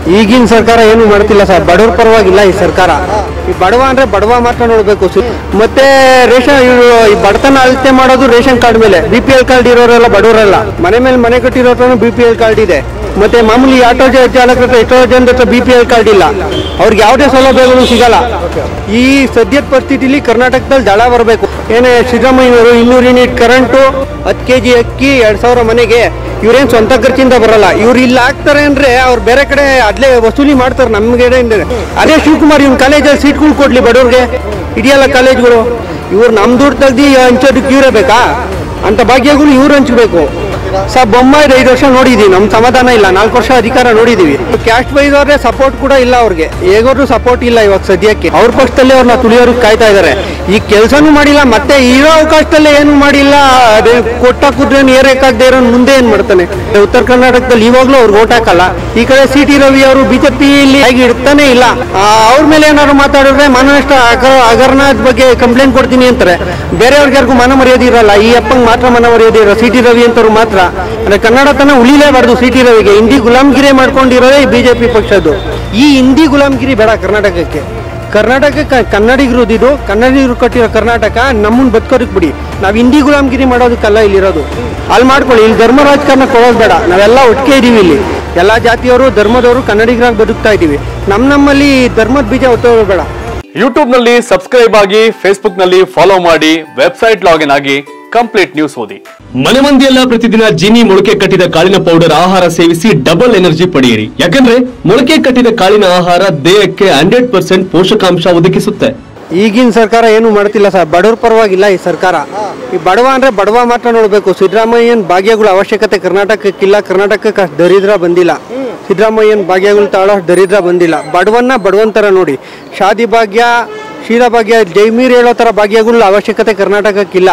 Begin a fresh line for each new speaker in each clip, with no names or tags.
ಈಗಿನ ಸರ್ಕಾರ ಏನು ಮಾಡ್ತಿಲ್ಲ ಸರ್ ಬಡವ್ರ ಪರವಾಗಿಲ್ಲ ಈ ಸರ್ಕಾರ ಈ ಬಡವ ಅಂದ್ರೆ ಬಡವ ಮಾತ್ರ ನೋಡಬೇಕು ಮತ್ತೆ ರೇಷನ್ ಇವ್ರು ಈ ಬಡತನ ಅಳತೆ ಮಾಡೋದು ರೇಷನ್ ಕಾರ್ಡ್ ಮೇಲೆ ಬಿ ಪಿ ಎಲ್ ಕಾರ್ಡ್ ಇರೋರೆಲ್ಲ ಬಡವರಲ್ಲ ಮನೆ ಮೇಲೆ ಮನೆ ಕಟ್ಟಿರೋ ಬಿ ಪಿ ಎಲ್ ಕಾರ್ಡ್ ಇದೆ ಮತ್ತೆ ಮಾಮೂಲಿ ಆಟೋ ಜ- ಚಾಲಕರ ಹತ್ರ ಎಷ್ಟೋ ಜನದ ಹತ್ರ ಬಿ ಪಿ ಎಲ್ ಕಾರ್ಡ್ ಇಲ್ಲ ಅವ್ರಿಗೆ ಯಾವುದೇ ಸೌಲಭ್ಯಗಳು ಸಿಗಲ್ಲ ಈ ಸದ್ಯದ ಪರಿಸ್ಥಿತಿಲಿ ಕರ್ನಾಟಕದಲ್ಲಿ ದಳ ಬರಬೇಕು ಏನೇ ಸಿದ್ದರಾಮಯ್ಯವರು ಇನ್ನೂರು ಯೂನಿಟ್ ಕರೆಂಟು ಹತ್ತು ಕೆ ಜಿ ಅಕ್ಕಿ ಎರಡ್ ಸಾವಿರ ಮನೆಗೆ ಇವ್ರೇನ್ ಸ್ವಂತ ಖರ್ಚಿಂದ ಬರಲ್ಲ ಇವ್ರು ಇಲ್ಲಿ ಹಾಕ್ತಾರೆ ಅಂದ್ರೆ ಅವ್ರು ಬೇರೆ ಕಡೆ ಅದ್ಲೇ ವಸೂಲಿ ಮಾಡ್ತಾರೆ ನಮ್ಗೆ ಅದೇ ಶಿವಕುಮಾರ್ ಇವ್ನ ಕಾಲೇಜಲ್ಲಿ ಸೀಟ್ಗಳು ಕೊಡ್ಲಿ ಬಡವ್ರಿಗೆ ಇದೆಯಲ್ಲ ಕಾಲೇಜ್ಗಳು ಇವ್ರು ನಮ್ ದುಡ್ಡು ತೆಗ್ದು ಹಂಚೋದಕ್ಕೆ ಇವರೇ ಬೇಕಾ ಅಂತ ಭಾಗ್ಯಗಳು ಇವ್ರು ಹಂಚ್ಬೇಕು ಸರ್ ಬೊಮ್ಮಾಯಿ ಐದು ವರ್ಷ ನೋಡಿದೀವಿ ನಮ್ ಸಮಾಧಾನ ಇಲ್ಲ ನಾಲ್ಕು ವರ್ಷ ಅಧಿಕಾರ ನೋಡಿದೀವಿ ಕ್ಯಾಸ್ಟ್ ವೈಸ್ ಅವ್ರೆ ಸಪೋರ್ಟ್ ಕೂಡ ಇಲ್ಲ ಅವ್ರಿಗೆ ಹೇಗೋದ್ರು ಸಪೋರ್ಟ್ ಇಲ್ಲ ಇವಾಗ ಸದ್ಯಕ್ಕೆ ಅವ್ರ ಪಕ್ಷದಲ್ಲಿ ಅವ್ರನ್ನ ತುಳಿಯೋರು ಕಾಯ್ತಾ ಇದಾರೆ ಈ ಕೆಲಸನೂ ಮಾಡಿಲ್ಲ ಮತ್ತೆ ಇರೋ ಅವಕಾಶದಲ್ಲಿ ಏನು ಮಾಡಿಲ್ಲ ಅದೇ ಕೊಟ್ಟ ಕುದ್ರೇನು ಏರಕ್ಕಾಗದೆ ಇರೋ ಮುಂದೆ ಏನ್ ಮಾಡ್ತಾನೆ ಉತ್ತರ ಕರ್ನಾಟಕದಲ್ಲಿ ಇವಾಗ್ಲೂ ಅವ್ರಿಗೆ ಓಟ್ ಹಾಕಲ್ಲ ಈ ಕಡೆ ಸಿ ಟಿ ರವಿ ಅವರು ಬಿಜೆಪಿಲಿ ಹೇಗೆ ಇಡ್ತಾನೆ ಇಲ್ಲ ಆ, ಅವ್ರ ಮೇಲೆ ಏನಾದ್ರು ಮಾತಾಡಿದ್ರೆ ಮಾನನಷ್ಟ ಹಗರಣದ ಬಗ್ಗೆ ಕಂಪ್ಲೇಂಟ್ ಕೊಡ್ತೀನಿ ಅಂತಾರೆ ಬೇರೆಯವ್ರಿಗೆ ಯಾರಿಗೂ ಮನ ಮರ್ಯಾದೆ ಇರಲ್ಲ ಈ ಅಪ್ಪಂಗ್ ಮಾತ್ರ ಮನ ಮರ್ಯಾದೆ ಇರೋ ಸಿ ಟಿ ರವಿ ಅಂತವ್ರು ಮಾತ್ರ ಅಂದ್ರೆ ಕನ್ನಡ ತನ ಉಳಿಲೇಬಾರ್ದು ಸಿ ಟಿ ರವಿಗೆ ಹಿಂದಿ ಗುಲಾಮ್ಗಿರಿ ಮಾಡ್ಕೊಂಡಿರೋದೇ ಈ ಬಿಜೆಪಿ ಪಕ್ಷದ್ದು ಈ ಹಿಂದಿ ಗುಲಾಮ್ಗಿರಿ ಬೇಡ ಕರ್ನಾಟಕಕ್ಕೆ ಕರ್ನಾಟಕ ಕನ್ನಡಿಗರು ಇದು ಕನ್ನಡಿಗರು ಕಟ್ಟಿರೋ ಕರ್ನಾಟಕ ನಮ್ಮನ್ನ ಬದುಕೋದಕ್ ಬಿಡಿ ನಾವು ಹಿಂದಿ ಗುಲಾಮ್ಗಿರಿ ಮಾಡೋದಕ್ಕಲ್ಲ ಇಲ್ಲಿರೋದು ಅಲ್ಲಿ ಮಾಡ್ಕೊಳ್ಳಿ ಇಲ್ಲಿ ಧರ್ಮ ರಾಜಕಾರಣ ಕೊಡೋದು ಬೇಡ ನಾವೆಲ್ಲ ಒಟ್ಟಿಗೆ ಇದೀವಿ ಇಲ್ಲಿ ಎಲ್ಲ ಜಾತಿಯವರು ಧರ್ಮದವರು ಕನ್ನಡಿಗರಾಗಿ ಬದುಕ್ತಾ ಇದೀವಿ ನಮ್ಮ ನಮ್ಮಲ್ಲಿ ಧರ್ಮದ ಬೀಜ ಹೊತ್ತೋದು ಬೇಡ
ಯೂಟ್ಯೂಬ್ ನಲ್ಲಿ ಸಬ್ಸ್ಕ್ರೈಬ್ ಆಗಿ ಫೇಸ್ಬುಕ್ ನಲ್ಲಿ ಫಾಲೋ ಮಾಡಿ ವೆಬ್ಸೈಟ್ ಲಾಗಿನ್ ಆಗಿ ಕಂಪ್ಲೀಟ್ ನ್ಯೂಸ್ ಓದಿ
ಮನೆ ಮಂದಿಯೆಲ್ಲ ಪ್ರತಿದಿನ ಜೀನಿ ಮೊಳಕೆ ಕಟ್ಟಿದ ಕಾಳಿನ ಪೌಡರ್ ಆಹಾರ ಸೇವಿಸಿ ಡಬಲ್ ಎನರ್ಜಿ ಪಡೆಯಿರಿ ಯಾಕಂದ್ರೆ ಮೊಳಕೆ ಕಟ್ಟಿದ ಕಾಳಿನ ಆಹಾರ ದೇಹಕ್ಕೆ ಹಂಡ್ರೆಡ್ ಪರ್ಸೆಂಟ್ ಪೋಷಕಾಂಶ ಒದಗಿಸುತ್ತೆ
ಈಗಿನ ಸರ್ಕಾರ ಏನು ಮಾಡ್ತಿಲ್ಲ ಸರ್ ಬಡವ್ರ ಪರವಾಗಿಲ್ಲ ಈ ಸರ್ಕಾರ ಈ ಬಡವ ಅಂದ್ರೆ ಬಡವ ಮಾತ್ರ ನೋಡಬೇಕು ಸಿದ್ದರಾಮಯ್ಯನ್ ಭಾಗ್ಯಗಳ ಅವಶ್ಯಕತೆ ಕರ್ನಾಟಕಕ್ಕಿಲ್ಲ ಕರ್ನಾಟಕಕ್ಕೆ ಅಷ್ಟ್ ದರಿದ್ರ ಬಂದಿಲ್ಲ ಸಿದ್ದರಾಮಯ್ಯನ್ ಭಾಗ್ಯಗಳು ತಾಳೋ ಅಷ್ಟ್ ದರಿದ್ರ ಬಂದಿಲ್ಲ ಬಡವನ್ನ ಬಡವಂತರ ನೋಡಿ ಶಾದಿ ಭಾಗ್ಯ ಶೀಲ ಭಾಗ್ಯ ಜೈಮೀರ್ ಹೇಳೋ ಥರ ಭಾಗ್ಯಗಳ ಅವಶ್ಯಕತೆ ಕರ್ನಾಟಕಕ್ಕಿಲ್ಲ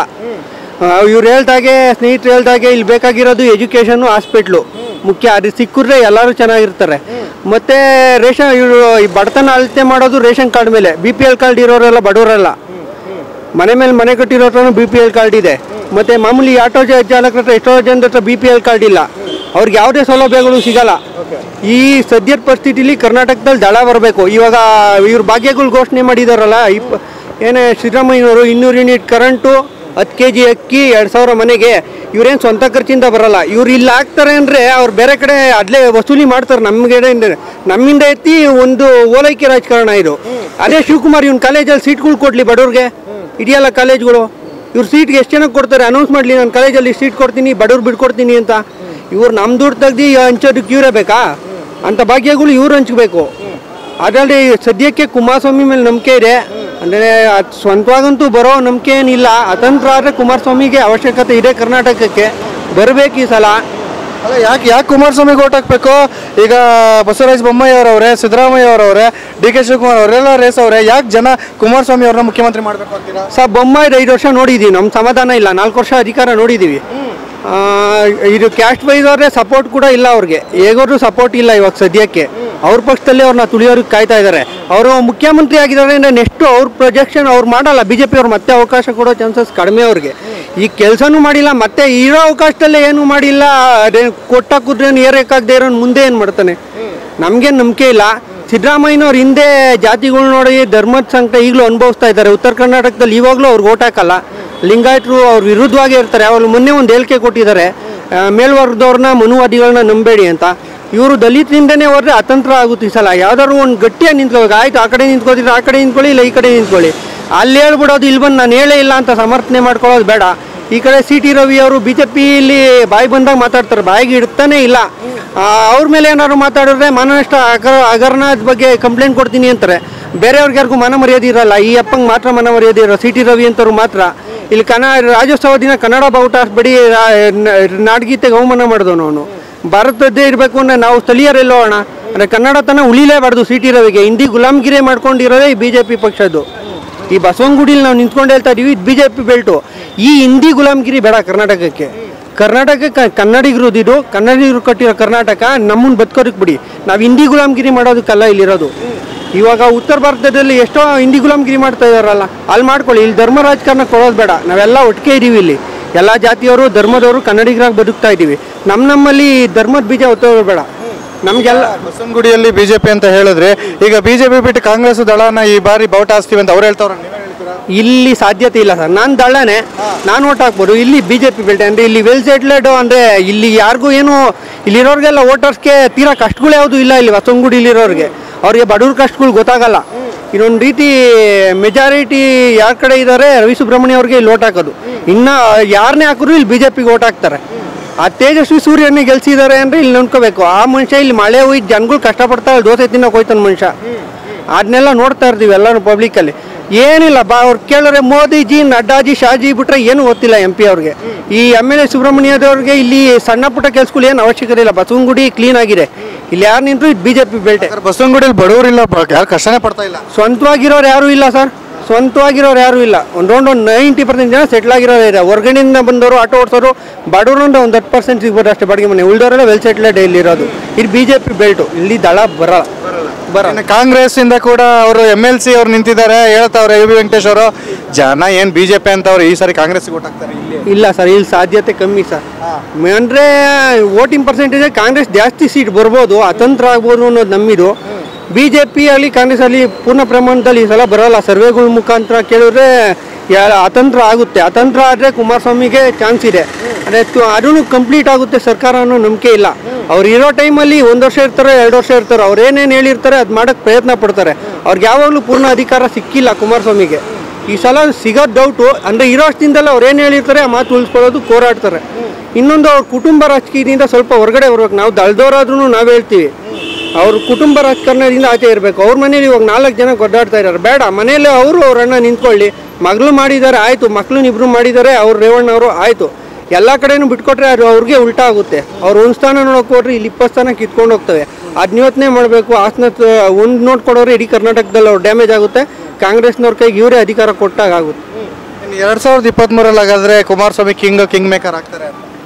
ಇವ್ರು ಹೇಳ್ದಾಗೆ ಸ್ನೇಹಿತರು ಹೇಳ್ದಾಗೆ ಇಲ್ಲಿ ಬೇಕಾಗಿರೋದು ಎಜುಕೇಶನ್ ಹಾಸ್ಪಿಟ್ಲು ಮುಖ್ಯ ಅದು ಸಿಕ್ಕಿದ್ರೆ ಎಲ್ಲರೂ ಚೆನ್ನಾಗಿರ್ತಾರೆ ಮತ್ತೆ ರೇಷನ್ ಇವ್ರು ಈ ಬಡತನ ಅಳತೆ ಮಾಡೋದು ರೇಷನ್ ಕಾರ್ಡ್ ಮೇಲೆ ಬಿ ಪಿ ಎಲ್ ಕಾರ್ಡ್ ಇರೋರೆಲ್ಲ ಬಡವರಲ್ಲ ಮನೆ ಮೇಲೆ ಮನೆ ಕಟ್ಟಿರೋ ಬಿ ಪಿ ಎಲ್ ಕಾರ್ಡ್ ಇದೆ ಮತ್ತೆ ಮಾಮೂಲಿ ಆಟೋ ಜ- ಚಾಲಕರ ಹತ್ರ ಎಷ್ಟೋ ಜನದ ಹತ್ರ ಬಿ ಪಿ ಎಲ್ ಕಾರ್ಡ್ ಇಲ್ಲ ಅವ್ರಿಗೆ ಯಾವುದೇ ಸೌಲಭ್ಯಗಳು ಸಿಗಲ್ಲ ಈ ಸದ್ಯದ ಪರಿಸ್ಥಿತಿಲಿ ಕರ್ನಾಟಕದಲ್ಲಿ ದಳ ಬರಬೇಕು ಇವಾಗ ಇವ್ರ ಭಾಗ್ಯಗಳು ಘೋಷಣೆ ಮಾಡಿದಾರಲ್ಲ ಇಪ್ ಏನೇ ಸಿದ್ದರಾಮಯ್ಯನವರು ಇನ್ನೂರು ಯೂನಿಟ್ ಕರೆಂಟು ಹತ್ತು ಕೆ ಜಿ ಅಕ್ಕಿ ಎರಡು ಸಾವಿರ ಮನೆಗೆ ಇವ್ರೇನು ಸ್ವಂತ ಖರ್ಚಿಂದ ಬರಲ್ಲ ಇವ್ರು ಇಲ್ಲಿ ಹಾಕ್ತಾರೆ ಅಂದರೆ ಅವ್ರು ಬೇರೆ ಕಡೆ ಅದ್ಲೇ ವಸೂಲಿ ಮಾಡ್ತಾರೆ ನಮಗೆ ನಮ್ಮಿಂದ ಎತ್ತಿ ಒಂದು ಓಲೈಕೆ ರಾಜಕಾರಣ ಇದು ಅದೇ ಶಿವಕುಮಾರ್ ಇವ್ನ ಕಾಲೇಜಲ್ಲಿ ಸೀಟ್ಗಳು ಕೊಡ್ಲಿ ಬಡವ್ರಿಗೆ ಇದೆಯಲ್ಲ ಕಾಲೇಜ್ಗಳು ಇವ್ರು ಸೀಟ್ಗೆ ಎಷ್ಟು ಜನಕ್ಕೆ ಕೊಡ್ತಾರೆ ಅನೌನ್ಸ್ ಮಾಡಲಿ ನಾನು ಕಾಲೇಜಲ್ಲಿ ಸೀಟ್ ಕೊಡ್ತೀನಿ ಬಡವ್ರು ಬಿಡ್ಕೊಡ್ತೀನಿ ಅಂತ ಇವ್ರು ನಮ್ಮ ದುಡ್ಡು ತೆಗ್ದು ಹಂಚೋದಕ್ಕೆ ಇವರೇ ಬೇಕಾ ಅಂತ ಭಾಗ್ಯಗಳು ಇವ್ರು ಹಂಚ್ಬೇಕು ಅದರಲ್ಲಿ ಸದ್ಯಕ್ಕೆ ಕುಮಾರಸ್ವಾಮಿ ಮೇಲೆ ನಂಬಿಕೆ ಇದೆ ಅಂದರೆ ಅದು ಸ್ವಂತವಾಗಂತೂ ಬರೋ ನಂಬಿಕೆ ಏನಿಲ್ಲ ಅತಂತ್ರ ಆದರೆ ಕುಮಾರಸ್ವಾಮಿಗೆ ಅವಶ್ಯಕತೆ ಇದೆ ಕರ್ನಾಟಕಕ್ಕೆ ಬರಬೇಕು ಈ ಸಲ
ಅಲ್ಲ ಯಾಕೆ ಯಾಕೆ ಕುಮಾರಸ್ವಾಮಿ ಓಟ್ ಹಾಕ್ಬೇಕು ಈಗ ಬಸವರಾಜ ಬೊಮ್ಮಾಯಿ ಅವರವ್ರೆ ಸಿದ್ದರಾಮಯ್ಯ ಅವರವ್ರೆ ಡಿ ಕೆ ಶಿವಕುಮಾರ್ ಅವರೆಲ್ಲ ರೇಸ್ ಅವ್ರೆ ಯಾಕೆ ಜನ ಕುಮಾರಸ್ವಾಮಿ ಅವ್ರನ್ನ ಮುಖ್ಯಮಂತ್ರಿ ಮಾಡಬೇಕು ಅಂತೀರಾ
ಸರ್ ಬೊಮ್ಮಾಯಿ ಐದು ವರ್ಷ ನೋಡಿದ್ದೀವಿ ನಮ್ಮ ಸಮಾಧಾನ ಇಲ್ಲ ನಾಲ್ಕು ವರ್ಷ ಅಧಿಕಾರ ನೋಡಿದ್ದೀವಿ ಆ, ಇದು ಕ್ಯಾಸ್ಟ್ ವೈಸ್ ಅವ್ರೆ ಸಪೋರ್ಟ್ ಕೂಡ ಇಲ್ಲ ಅವ್ರಿಗೆ ಹೇಗೋದ್ರು ಸಪೋರ್ಟ್ ಇಲ್ಲ ಇವಾಗ ಸದ್ಯಕ್ಕೆ ಅವ್ರ ಪಕ್ಷದಲ್ಲಿ ಅವ್ರನ್ನ ತುಳಿಯೋರಿಗೆ ಕಾಯ್ತಾ ಇದ್ದಾರೆ ಅವರು ಮುಖ್ಯಮಂತ್ರಿ ಆಗಿದ್ದಾರೆ ಅಂದರೆ ನೆಕ್ಸ್ಟ್ ಅವ್ರ ಪ್ರೊಜೆಕ್ಷನ್ ಅವ್ರು ಮಾಡಲ್ಲ ಬಿ ಜೆ ಪಿ ಅವ್ರು ಮತ್ತೆ ಅವಕಾಶ ಕೊಡೋ ಚಾನ್ಸಸ್ ಕಡಿಮೆ ಅವ್ರಿಗೆ ಈ ಕೆಲಸನೂ ಮಾಡಿಲ್ಲ ಮತ್ತೆ ಇರೋ ಅವಕಾಶದಲ್ಲೇ ಏನು ಮಾಡಿಲ್ಲ ಅದೇ ಕೊಟ್ಟ ಕುದ್ರೇನು ಏರಕ್ಕಾಗದೆ ಇರೋ ಮುಂದೆ ಏನು ಮಾಡ್ತಾನೆ ನಮ್ಗೇನು ನಂಬಿಕೆ ಇಲ್ಲ ಸಿದ್ದರಾಮಯ್ಯನವ್ರ ಹಿಂದೆ ಜಾತಿಗಳು ನೋಡಿ ಧರ್ಮದ ಸಂಕಟ ಈಗಲೂ ಅನುಭವಿಸ್ತಾ ಇದ್ದಾರೆ ಉತ್ತರ ಕರ್ನಾಟಕದಲ್ಲಿ ಇವಾಗಲೂ ಅವ್ರಿಗೆ ಓಟ್ ಹಾಕಲ್ಲ ಲಿಂಗಾಯತರು ಅವ್ರ ವಿರುದ್ಧವಾಗಿ ಇರ್ತಾರೆ ಅವ್ರು ಮೊನ್ನೆ ಒಂದು ಹೇಳಿಕೆ ಕೊಟ್ಟಿದ್ದಾರೆ ಆ, ಮೇಲ್ವರ್ಗದವ್ರನ್ನ ಮನುವಾದಿಗಳನ್ನ ನಂಬೇಡಿ ಅಂತ ಇವರು ದಲಿತರಿಂದನೇ ಹೋದ್ರೆ ಅತಂತ್ರ ಆಗುತ್ತೆ ಈ ಸಲ ಯಾವ್ದಾದ್ರು ಒಂದು ಗಟ್ಟಿಯಾಗಿ ನಿಂತ್ಕೋಬೇಕು ಆಯ್ತು ಆ ಕಡೆ ನಿಂತ್ಕೋತಿದ್ರೆ ಆ ಕಡೆ ನಿಂತ್ಕೊಳ್ಳಿ ಇಲ್ಲ ಈ ಕಡೆ ನಿಂತ್ಕೊಳ್ಳಿ ಅಲ್ಲಿ ಹೇಳ್ಬಿಡೋದು ಇಲ್ಲಿ ಬಂದು ನಾನು ಹೇಳೇ ಇಲ್ಲ ಅಂತ ಸಮರ್ಥನೆ ಮಾಡ್ಕೊಳ್ಳೋದು ಬೇಡ ಈ ಕಡೆ ಸಿ ಟಿ ರವಿ ಅವರು ಬಿ ಜೆ ಪಿಲಿ ಬಾಯಿ ಬಂದಾಗ ಮಾತಾಡ್ತಾರೆ ಬಾಯಿಗೆ ಇಡ್ತಾನೆ ಇಲ್ಲ ಆ, ಅವ್ರ ಮೇಲೆ ಏನಾದ್ರು ಮಾತಾಡಿದ್ರೆ ಮಾನನಷ್ಟ ಹಗ- ಹಗರಣದ ಬಗ್ಗೆ ಕಂಪ್ಲೇಂಟ್ ಕೊಡ್ತೀನಿ ಅಂತಾರೆ ಬೇರೆಯವ್ರಿಗೆ ಯಾರಿಗೂ ಮನ ಮರ್ಯಾದೆ ಇರಲ್ಲ ಈ ಅಪ್ಪಂಗೆ ಮಾತ್ರ ಮನ ಮರ್ಯಾದೆ ಇರೋ ಸಿ ಟಿ ರವಿ ಅಂತವ್ರು ಮಾತ್ರ ಇಲ್ಲಿ ಕನ್ನಡ ರಾಜ್ಯೋತ್ಸವ ದಿನ ಕನ್ನಡ ಬಾವುಟ ಬಡಿ ನಾಡಗೀತೆಗೆ ಅವಮಾನ ಮಾಡಿದವನು ಅವನು ಭಾರತದ್ದೇ ಇರಬೇಕು ಅಂದ್ರೆ ನಾವು ಸ್ಥಳೀಯರೆಲ್ಲೋ ಅಣ್ಣ ಅಂದರೆ ಕನ್ನಡ ತನ ಉಳಿಲೇಬಾರ್ದು ಸಿ ಟಿ ರವಿಗೆ ಹಿಂದಿ ಗುಲಾಮ್ಗಿರಿ ಮಾಡ್ಕೊಂಡಿರೋದೇ ಈ ಬಿ ಜೆ ಪಿ ಪಕ್ಷದ್ದು ಈ ಬಸವನಗುಡಿಲಿ ನಾವು ನಿಂತ್ಕೊಂಡು ಹೇಳ್ತಾ ಇದೀವಿ ಇದು ಬಿ ಜೆ ಪಿ ಬೆಲ್ಟು ಈ ಹಿಂದಿ ಗುಲಾಮ್ಗಿರಿ ಬೇಡ ಕರ್ನಾಟಕಕ್ಕೆ ಕರ್ನಾಟಕ ಕನ್ನಡಿಗರು ಇದು ಕನ್ನಡಿಗರು ಕಟ್ಟಿರೋ ಕರ್ನಾಟಕ ನಮ್ಮನ್ನ ಬದುಕೋದಕ್ಕೆ ಬಿಡಿ ನಾವು ಹಿಂದಿ ಗುಲಾಮ್ಗಿರಿ ಮಾಡೋದಕ್ಕಲ್ಲ ಇಲ್ಲಿರೋದು ಇವಾಗ ಉತ್ತರ ಭಾರತದಲ್ಲಿ ಎಷ್ಟೋ ಹಿಂದಿ ಗುಲಾಮ್ಗಿರಿ ಮಾಡ್ತಾ ಇದಾರಲ್ಲ ಅಲ್ಲಿ ಮಾಡ್ಕೊಳ್ಳಿ ಇಲ್ಲಿ ಧರ್ಮ ರಾಜಕಾರಣ ಕೊಡೋದು ಬೇಡ ನಾವೆಲ್ಲ ಒಟ್ಟಿಗೆ ಇದೀವಿ ಇಲ್ಲಿ ಎಲ್ಲ ಜಾತಿಯವರು ಧರ್ಮದವರು ಕನ್ನಡಿಗರಾಗಿ ಬದುಕ್ತಾ ಇದ್ದೀವಿ ನಮ್ಮ ನಮ್ಮಲ್ಲಿ ಧರ್ಮದ ಬೀಜ ಹೊತ್ತೋದು ಬೇಡ ನಮಗೆಲ್ಲ
ಬಸವನಗುಡಿಯಲ್ಲಿ ಬಿಜೆಪಿ ಅಂತ ಹೇಳಿದ್ರೆ ಈಗ ಬಿಜೆಪಿ ಬಿಟ್ಟು ಕಾಂಗ್ರೆಸ್ ದಳನ ಈ ಬಾರಿ ಬಾವುಟ ಹಾಸ್ತೀವಿ ಅಂತ ಅವ್ರು ಹೇಳ್ತಾವ್ರ ನೀವೇ ಹೇಳ್ತೀರಾ
ಇಲ್ಲಿ ಸಾಧ್ಯತೆ ಇಲ್ಲ ಸರ್ ನಾನು ದಳ್ಳನೆ ನಾನು ಓಟ್ ಹಾಕ್ಬೋದು ಇಲ್ಲಿ ಬಿ ಜೆ ಪಿ ಬೆಲ್ಟೆ ಅಂದರೆ ಇಲ್ಲಿ ವೆಲ್ ಸೆಟ್ಲೆಡ್ ಅಂದರೆ ಇಲ್ಲಿ ಯಾರಿಗೂ ಏನು ಇಲ್ಲಿರೋರಿಗೆಲ್ಲ ವೋಟರ್ಸ್ಗೆ ತೀರಾ ಕಷ್ಟಗಳು ಯಾವುದು ಇಲ್ಲ ಇಲ್ಲಿ ಹೊಸಂಗುಡಿಲಿರೋರಿಗೆ ಅವ್ರಿಗೆ ಬಡವ್ರ ಕಷ್ಟಗಳು ಗೊತ್ತಾಗಲ್ಲ ಇನ್ನೊಂದು ರೀತಿ ಮೆಜಾರಿಟಿ ಯಾರ ಕಡೆ ಇದ್ದಾರೆ ರವಿ ಸುಬ್ರಹ್ಮಣ್ಯ ಅವ್ರಿಗೆ ಇಲ್ಲಿ ಓಟ್ ಹಾಕೋದು ಇನ್ನು ಯಾರನ್ನೇ ಹಾಕಿದ್ರು ಇಲ್ಲಿ ಬಿ ಜೆ ಪಿಗೆ ಓಟ್ ಹಾಕ್ತಾರೆ ಆ ತೇಜಸ್ವಿ ಸೂರ್ಯನೇ ಗೆಲ್ಸಿದ್ದಾರೆ ಅಂದರೆ ಇಲ್ಲಿ ನೋಡ್ಕೋಬೇಕು ಆ ಮನುಷ್ಯ ಇಲ್ಲಿ ಮಳೆ ಹೋಗಿ ಜನಗಳು ಕಷ್ಟಪಡ್ತಾರೆ ದೋಸೆ ತಿನ್ನೋಕೆ ಹೋಯ್ತಾನೆ ಮನುಷ್ಯ ಅದನ್ನೆಲ್ಲ ನೋಡ್ತಾ ಇರ್ತೀವಿ ಎಲ್ಲರೂ ಪಬ್ಲಿಕ್ಕಲ್ಲಿ ಏನಿಲ್ಲ ಬಾ ಅವ್ರು ಕೇಳಿದ್ರೆ ಮೋದಿಜಿ ನಡ್ಡಾಜಿ ಶಾಜಿ ಬಿಟ್ರೆ ಏನು ಗೊತ್ತಿಲ್ಲ ಎಂ ಪಿ ಅವ್ರಿಗೆ ಈ ಎಮ್ ಎಲ್ ಎ ಸುಬ್ರಹ್ಮಣ್ಯದವ್ರಿಗೆ ಇಲ್ಲಿ ಸಣ್ಣ ಪುಟ್ಟ ಕೆಲಸಗಳು ಏನು ಅವಶ್ಯಕತೆ ಇಲ್ಲ ಬಸವನಗುಡಿ ಕ್ಲೀನ್ ಆಗಿದೆ ಇಲ್ಲಿ ಯಾರು ನಿಂತರು ಇದು ಬಿ ಜೆ ಪಿ ಬೇಟೆ
ಸರ್ ಬಸವನಗುಡಿಯಲ್ಲಿ ಬಡವರಿಲ್ಲ ಬ- ಯಾರು ಕಷ್ಟನೇ ಪಡ್ತಾ ಇಲ್ಲ
ಸ್ವಂತವಾಗಿರೋರು ಯಾರೂ ಇಲ್ಲ ಸರ್ ಸ್ವಂತವಾಗಿರೋರು ಯಾರೂ ಇಲ್ಲ ಒಂದು ರೌಂಡ್ ಒಂದು ನೈಂಟಿ ಪರ್ಸೆಂಟ್ ಜನ ಸೆಟ್ಲ್ ಆಗಿರೋರು ಇದೆ ಹೊರಗಡೆಯಿಂದ ಬಂದವರು ಆಟೋ ಓಡಿಸೋರು ಬಡವರಿಂದ ಒಂದು ಹತ್ತು ಪರ್ಸೆಂಟ್ ಸಿಗ್ಬೋದು ಅಷ್ಟೇ ಬಾಡಿಗೆ ಮನೆ ಉಳಿದವರೆಲ್ಲ ವೆಲ್ ಸೆಟ್ಲೆಡ್ ಇಲ್ಲಿ ಇರೋದು ಇದು ಬಿ ಜೆ ಪಿ ಬೆಲ್ಟು ಇಲ್ಲಿ ದಳ ಬರಲ್ಲ ಬರಲ್ಲ
ಇನ್ನು ಕಾಂಗ್ರೆಸ್ ಇಂದ ಕೂಡ ಅವರು ಎಮ್ ಎಲ್ ಸಿ ಅವ್ರು ನಿಂತಿದ್ದಾರೆ ಹೇಳ್ತಾವ್ರೆ ಯು ಬಿ ವೆಂಕಟೇಶ್ ಅವರು ಜನ ಏನ್ ಬಿಜೆಪಿ ಅಂತ ಅವ್ರು ಈ ಸಾರಿ ಕಾಂಗ್ರೆಸ್ ಓಟ್ ಹಾಕ್ತಾರೆ ಇಲ್ಲಿ
ಇಲ್ಲ ಸರ್ ಇಲ್ಲಿ ಸಾಧ್ಯತೆ ಕಮ್ಮಿ ಸರ್ ಅಂದರೆ ವೋಟಿಂಗ್ ಪರ್ಸೆಂಟೇಜ್ ಕಾಂಗ್ರೆಸ್ ಜಾಸ್ತಿ ಸೀಟ್ ಬರ್ಬೋದು ಅತಂತ್ರ ಆಗ್ಬೋದು ಅನ್ನೋದು ನಮ್ಮಿದು ಬಿ ಜೆ ಪಿ ಅಲ್ಲಿ ಕಾಂಗ್ರೆಸ್ ಅಲ್ಲಿ ಪೂರ್ಣ ಪ್ರಮಾಣದಲ್ಲಿ ಈ ಸಲ ಬರೋಲ್ಲ ಸರ್ವೆಗಳ ಮುಖಾಂತರ ಕೇಳಿದ್ರೆ ಯಾ- ಅತಂತ್ರ ಆಗುತ್ತೆ ಅತಂತ್ರ ಆದರೆ ಕುಮಾರಸ್ವಾಮಿಗೆ ಚಾನ್ಸ್ ಇದೆ ಅಂದರೆ ಅದೂ ಕಂಪ್ಲೀಟ್ ಆಗುತ್ತೆ ಸರ್ಕಾರ ಅನ್ನೋ ನಂಬಿಕೆ ಇಲ್ಲ ಅವ್ರು ಇರೋ ಟೈಮಲ್ಲಿ ಒಂದು ವರ್ಷ ಇರ್ತಾರೆ ಎರಡು ವರ್ಷ ಇರ್ತಾರೆ ಅವ್ರು ಏನೇನು ಹೇಳಿರ್ತಾರೆ ಅದು ಮಾಡೋಕ್ಕೆ ಪ್ರಯತ್ನ ಪಡ್ತಾರೆ ಅವ್ರಿಗೆ ಯಾವಾಗಲೂ ಪೂರ್ಣ ಅಧಿಕಾರ ಸಿಕ್ಕಿಲ್ಲ ಕುಮಾರಸ್ವಾಮಿಗೆ ಈ ಸಲ ಸಿಗೋದು ಡೌಟು ಅಂದರೆ ಇರೋ ಅಷ್ಟಿಂದಲ್ಲ ಅವ್ರು ಏನು ಹೇಳಿರ್ತಾರೆ ಆ ಮಾತು ಉಳಿಸ್ಕೊಳ್ಳೋದು ಹೋರಾಡ್ತಾರೆ ಇನ್ನೊಂದು ಅವ್ರ ಕುಟುಂಬ ರಾಜಕೀಯದಿಂದ ಸ್ವಲ್ಪ ಹೊರಗಡೆ ಬರ್ಬೇಕು ನಾವು ದಳ್ದವರಾದ್ರೂ ನಾವು ಹೇಳ್ತೀವಿ ಅವ್ರ ಕುಟುಂಬ ರಾಜಕಾರಣದಿಂದ ಆಚೆ ಇರಬೇಕು ಅವ್ರ ಮನೇಲಿ ಇವಾಗ ನಾಲ್ಕು ಜನ ಒದ್ದಾಡ್ತಾ ಇದ್ದಾರೆ ಬೇಡ ಮನೇಲಿ ಅವರು ಅವ್ರ ಅಣ್ಣ ನಿಂತ್ಕೊಳ್ಳಿ ಮಗಳು ಮಾಡಿದ್ದಾರೆ ಆಯಿತು ಮಕ್ಳನ್ನ ಇಬ್ರು ಮಾಡಿದ್ದಾರೆ ಅವ್ರು ರೇವಣ್ಣ ಅವರು ಆಯಿತು ಎಲ್ಲ ಕಡೆನೂ ಬಿಟ್ಕೊಟ್ರೆ ಅದು ಅವ್ರಿಗೆ ಉಲ್ಟಾ ಆಗುತ್ತೆ ಅವ್ರು ಒಂದು ಸ್ಥಾನ ನೋಡೋಕೆ ಹೋದ್ರೆ ಇಲ್ಲಿ ಇಪ್ಪತ್ತು ಸ್ಥಾನ ಕಿತ್ಕೊಂಡು ಹೋಗ್ತವೆ ಅದನ್ನ ಯೋಚನೆ ಮಾಡಬೇಕು ಹಾಸನ ಒಂದು ನೋಡ್ಕೊಡೋರೆ ಇಡೀ ಕರ್ನಾಟಕದಲ್ಲಿ ಅವ್ರು ಡ್ಯಾಮೇಜ್ ಆಗುತ್ತೆ ಕಾಂಗ್ರೆಸ್ನವ್ರ ಕೈಗೆ ಇವರೇ ಅಧಿಕಾರ ಕೊಟ್ಟಾಗ ಆಗುತ್ತೆ
ಇನ್ನು ಎರಡ್ ಸಾವಿರದ ಇಪ್ಪತ್ತ್ ಮೂರಲ್ಲಿ ಹಾಗಾದ್ರೆ ಕುಮಾರಸ್ವಾಮಿ ಕಿಂಗ್ ಕಿಂಗ್ ಮೇಕರ್ ಆಗ್ತಾರೆ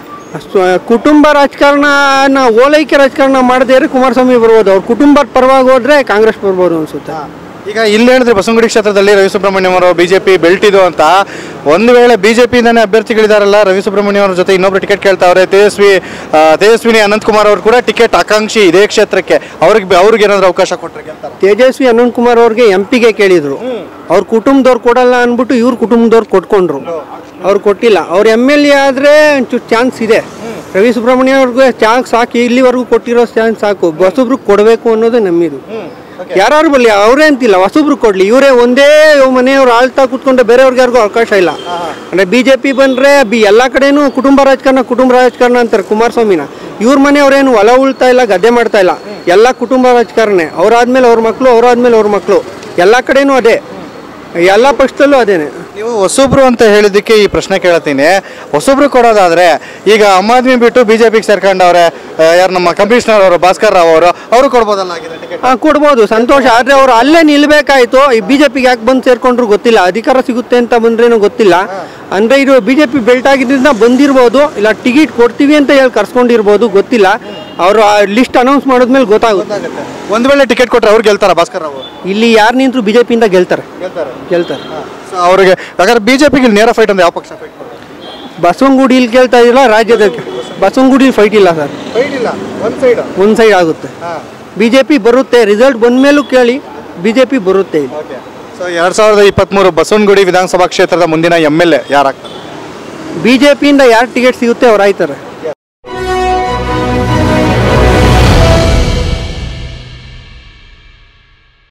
ಸ್ವ- ಕುಟುಂಬ ರಾಜಕಾರಣ ಓಲೈಕೆ ರಾಜಕಾರಣ ಮಾಡದೇ ಇದ್ರೆ ಕುಮಾರಸ್ವಾಮಿ ಬರ್ಬೋದು ಅವ್ರ ಕುಟುಂಬದ ಪರವಾಗಿ ಹೋದ್ರೆ ಕಾಂಗ್ರೆಸ್ ಬರ್ಬೋದು ಅನ್ಸುತ್ತೆ
ಈಗ ಇಲ್ಲಿ ಹೇಳಿದ್ರೆ ಬಸವನಗುಡಿ ಕ್ಷೇತ್ರದಲ್ಲಿ ರವಿ ಸುಬ್ರಹ್ಮಣ್ಯಂ ಅವರು ಬಿಜೆಪಿ ಬೆಲ್ಟ್ ಇದು ಅಂತ ಒಂದು ವೇಳೆ ಬಿಜೆಪಿಯಿಂದನೇ ಅಭ್ಯರ್ಥಿಗಳಿದಾರಲ್ಲ ರವಿ ಸುಬ್ರಹ್ಮಣ್ಯಂ ಅವ್ರ ಜೊತೆ ಇನ್ನೊಬ್ರು ಟಿಕೆಟ್ ಕೇಳ್ತಾವ್ರೆ ತೇಜಸ್ವಿ ಆ, ತೇಜಸ್ವಿನಿ ಅನಂತಕುಮಾರ್ ಅವರು ಕೂಡ ಟಿಕೆಟ್ ಆಕಾಂಕ್ಷಿ ಇದೇ ಕ್ಷೇತ್ರಕ್ಕೆ ಅವ್ರಿಗೆ ಅವ್ರಿಗೆ ಏನಾದ್ರು ಅವಕಾಶ ಕೊಟ್ಟರೆ ಗೆಲ್ತಾರೆ
ತೇಜಸ್ವಿ ಅನಂತ್ ಕುಮಾರ್ ಅವ್ರಿಗೆ ಎಂ ಪಿಗೆ ಕೇಳಿದ್ರು ಅವ್ರ ಕುಟುಂಬದವ್ರು ಕೊಡಲ್ಲ ಅಂದ್ಬಿಟ್ಟು ಇವ್ರ ಕುಟುಂಬದವ್ರು ಕೊಟ್ಕೊಂಡ್ರು ಅವ್ರು ಕೊಟ್ಟಿಲ್ಲ ಅವ್ರ ಎಮ್ ಎಲ್ ಎ ಆದರೆ ಒಂಚೂರು ಚಾನ್ಸ್ ಇದೆ ರವಿ ಸುಬ್ರಹ್ಮಣ್ಯ ಅವ್ರಿಗೆ ಚಾನ್ಸ್ ಸಾಕು ಇಲ್ಲಿವರೆಗೂ ಕೊಟ್ಟಿರೋ ಚಾನ್ಸ್ ಸಾಕು ಹೊಸಬ್ರಿಗೆ ಕೊಡಬೇಕು ಅನ್ನೋದು ನಮ್ಮಿದು ಯಾರು ಬರಲಿ ಅವರೇ ಅಂತಿಲ್ಲ ಹೊಸಬ್ರು ಕೊಡ್ಲಿ ಇವರೇ ಒಂದೇ ಮನೆಯವ್ರು ಆಳ್ತಾ ಕೂತ್ಕೊಂಡ್ರೆ ಬೇರೆಯವ್ರಿಗೆ ಯಾರಿಗೂ ಅವಕಾಶ ಇಲ್ಲ ಅಂದ್ರೆ ಬಿ ಜೆ ಪಿ ಬಂದ್ರೆ ಬಿ ಎಲ್ಲ ಕಡೆನೂ ಕುಟುಂಬ ರಾಜಕಾರಣ ಕುಟುಂಬ ರಾಜಕಾರಣ ಅಂತಾರೆ ಕುಮಾರಸ್ವಾಮಿನ ಇವ್ರ ಮನೆಯವ್ರೇನು ಹೊಲ ಉಳ್ತಾ ಇಲ್ಲ ಗದ್ದೆ ಮಾಡ್ತಾ ಇಲ್ಲ ಎಲ್ಲ ಕುಟುಂಬ ರಾಜಕಾರಣ ಅವ್ರಾದ್ಮೇಲೆ ಅವ್ರ ಮಕ್ಕಳು ಅವ್ರಾದ್ಮೇಲೆ ಅವ್ರ ಮಕ್ಕಳು ಎಲ್ಲ ಕಡೆನೂ ಅದೇ ಎಲ್ಲ ಪಕ್ಷದಲ್ಲೂ ಅದೇನೆ
ನೀವು ಹೊಸಬ್ರು ಅಂತ ಹೇಳಿದ್ದಕ್ಕೆ ಈ ಪ್ರಶ್ನೆ ಕೇಳ್ತೀನಿ ಹೊಸಬ್ರು ಕೊಡೋದಾದ್ರೆ ಈಗ ಆಮ್ ಆದ್ಮಿ ಬಿಟ್ಟು ಬಿಜೆಪಿಗೆ ಸೇರ್ಕೊಂಡವ್ರೆ ಯಾರು ನಮ್ಮ ಕಮಿಷನರ್ ಅವರು ಭಾಸ್ಕರ್ ರಾವ್ ಅವರು ಅವರು ಕೊಡ್ಬೋದಲ್ಲ ಆಗಿದೆ ಟಿಕೆಟ್
ಹಾ ಕೊಡ್ಬೋದು ಸಂತೋಷ ಆದ್ರೆ ಅವ್ರು ಅಲ್ಲೇ ನಿಲ್ಬೇಕಾಯ್ತು ಈ ಬಿಜೆಪಿಗೆ ಯಾಕೆ ಬಂದು ಸೇರ್ಕೊಂಡ್ರು ಗೊತ್ತಿಲ್ಲ ಅಧಿಕಾರ ಸಿಗುತ್ತೆ ಅಂತ ಬಂದ್ರೇನು ಗೊತ್ತಿಲ್ಲ ಅಂದ್ರೆ ಇದು ಬಿಜೆಪಿ ಬೆಲ್ಟ್ ಆಗಿದ್ದರಿಂದ ಬಂದಿರ್ಬೋದು ಇಲ್ಲ ಟಿಕೆಟ್ ಕೊಡ್ತೀವಿ ಅಂತ ಹೇಳಿ ಕರ್ಸ್ಕೊಂಡಿರ್ಬೋದು ಗೊತ್ತಿಲ್ಲ ಅವರು ಲಿಸ್ಟ್ ಅನೌನ್ಸ್ ಮಾಡಿದ್ಮೇಲೆ ಗೊತ್ತಾಗುತ್ತೆ
ಒಂದ್ ವೇಳೆ ಟಿಕೆಟ್ ಕೊಟ್ರೆ ಅವ್ರು ಗೆಲ್ತಾರ ಭಾಸ್ಕರ್ ರಾವ್ ಅವರು
ಇಲ್ಲಿ ಯಾರು ನಿಂತರು ಬಿಜೆಪಿಯಿಂದ ಗೆಲ್ತಾರೆ
ಗೆಲ್ತಾರೆ
ಗೆಲ್ತಾರೆ
ಸೊ ಅವ್ರಿಗೆ ಯಾಕಂದ್ರೆ ಬಿಜೆಪಿಗೆ ನೇರ ಫೈಟ್ ಅಂದ್ರೆ ಯಾವ ಪಕ್ಷ ಫೈಟ್
ಬಸವನಗುಡಿಲಿ ಗೆಲ್ತಾ ಇದಿಲ್ಲ ರಾಜ್ಯದಲ್ಲಿ ಬಸವನಗುಡಿಲಿ ಫೈಟ್ ಇಲ್ಲ ಸರ್
ಫೈಟ್ ಇಲ್ಲ ಒಂದ್ ಸೈಡ್
ಒಂದು ಸೈಡ್ ಆಗುತ್ತೆ ಬಿಜೆಪಿ ಬರುತ್ತೆ ರಿಸಲ್ಟ್ ಬಂದ ಮೇಲೂ ಕೇಳಿ ಬಿಜೆಪಿ ಬರುತ್ತೆ ಇಲ್ಲಿ
ಓಕೆ ಸೊ ಎರಡ್ ಸಾವಿರದ ಇಪ್ಪತ್ಮೂರು ಬಸವನಗುಡಿ ವಿಧಾನಸಭಾ ಕ್ಷೇತ್ರದ ಮುಂದಿನ ಎಮ್ ಎಲ್ ಎ ಯಾರಾಗ್ತಾರೆ
ಬಿಜೆಪಿಯಿಂದ ಯಾರು ಟಿಕೆಟ್ ಸಿಗುತ್ತೆ ಅವ್ರು ಆಯ್ತಾರೆ